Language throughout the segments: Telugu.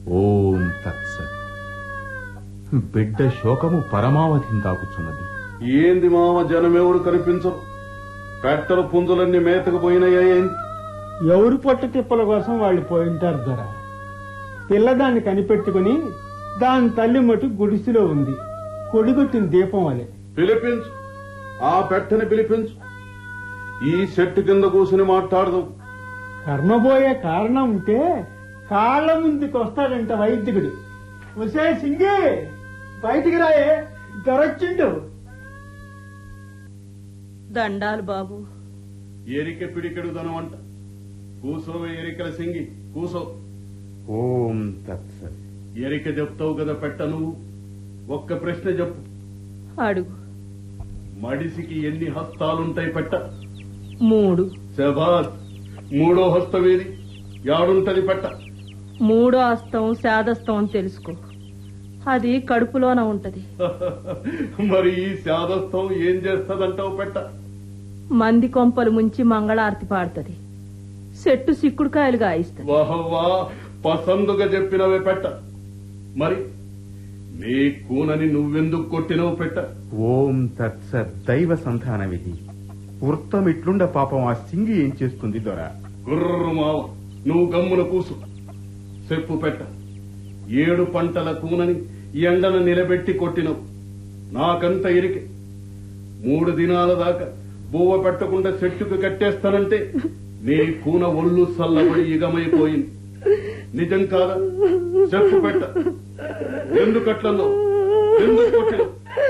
ఓం తత్సత్ బిడ్డ శోకము పరమావధిని తాకుచున్నది ఏంది మామ జనమెవరు కనిపించరు పెట్టల పుంజులన్నీ మేతకు పోయినాయా ఏంది ఎవరు పొట్ట తిప్పల కోసం వాళ్ళు పోయింటారు ధర పిల్లదాన్ని కనిపెట్టుకుని దాని తల్లి మటు గుడిసెలో ఉంది కొడిగొట్టిన దీపం వలె పిలిపించు ఆ పెట్టని పిలిపించు ఈ చెట్టు కింద కూసుని మాట్లాడదాం కర్మబోయే కారణం ఉంటే కాళ్ళ ముందుకు వస్తాడంట వైద్యుడు వసే సింగి బయటికి రాయే దొరొచ్చిండు దండాలు బాబు ఎరిక పిడికెడు ధనమంట కూసోవే ఎరికల సింగి కూసో ఓం తత్సత్ ఎరిక చెప్తావు కదా పెట్ట నువ్వు ఒక్క ప్రశ్న చెప్పు అడుగు మడిసికి ఎన్ని హస్తాలుంటాయి పెట్ట మూడు శబాస్ మూడో హస్తమేది యాడుంటది పెట్ట మూడో అస్తం శాదస్తం అని తెలుసుకో అది కడుపులోన ఉంటది మరి ఈ శాదస్థం ఏం చేస్తదంటావు పెట్ట మంది కొంపలు ముంచి మంగళారతి పాడుతది చెట్టు సిక్కుడుకాయలు గాయిస్తది వాహవ్వా పసందుగా చెప్పినవే పెట్ట మరి నీ కూనని నువ్వెందుకు కొట్టినవు పెట్ట ఓం తత్సత్ దైవ సంధాన విధి వృత్తమిట్లుండ పాపం ఆ సింగి ఏం చేస్తుంది దొర గుర్రు మావ నువ్వు గమ్మున కూసు చెప్పు పెట్ట ఏడు పంటల కూనని ఎండను నిలబెట్టి కొట్టినవు నాకంత ఇరికే మూడు దినాల దాకా బువ్వ పెట్టకుండా చెట్టుకు కట్టేస్తానంటే నీ కూన ఒళ్ళు సల్లబడి ఇగమైపోయింది నిజం కాదా చెప్పు పెట్ట ఎందుకట్లను ఎందుకు కొట్టినవు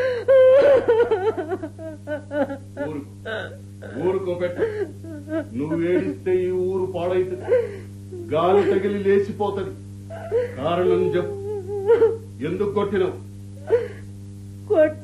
ఊరుకో ఊరుకో పెట్ట నువ్వు ఏడిస్తే ఈ ఊరు పాడైతుంది గాలి తగిలి లేచిపోతది కారణం చెప్పు ఎందుకు కొట్టినావు కొట్టి